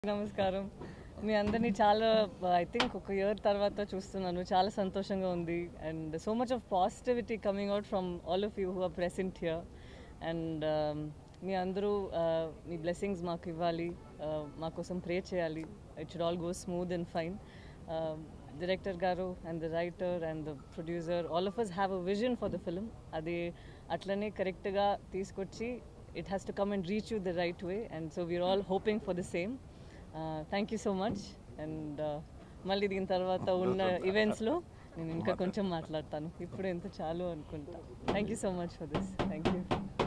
నమస్కారం మీ అందరినీ చాలా ఐ థింక్ ఒక ఇయర్ తర్వాత చూస్తున్నాను చాలా సంతోషంగా ఉంది and so much of positivity coming out from all of you who are present here and మీ అందరూ uh, మీ బ్లెస్సింగ్స్ మాకు ఇవ్వాలి uh, మా కోసం ప్రే చేయాలి it should all go smooth and fine director గారు and the writer and the producer all of us have a vision for the film అది అట్లనే కరెక్ట్గా తీసుకొచ్చి it has to come and reach you the right way and so we're all hoping for the same thank you so much and మళ్ళీ దీని తర్వాత ఉన్న ఈవెంట్స్లో నేను ఇంకా కొంచెం మాట్లాడతాను ఇప్పుడు ఎంత చాలు అనుకుంటా thank you so much for this thank you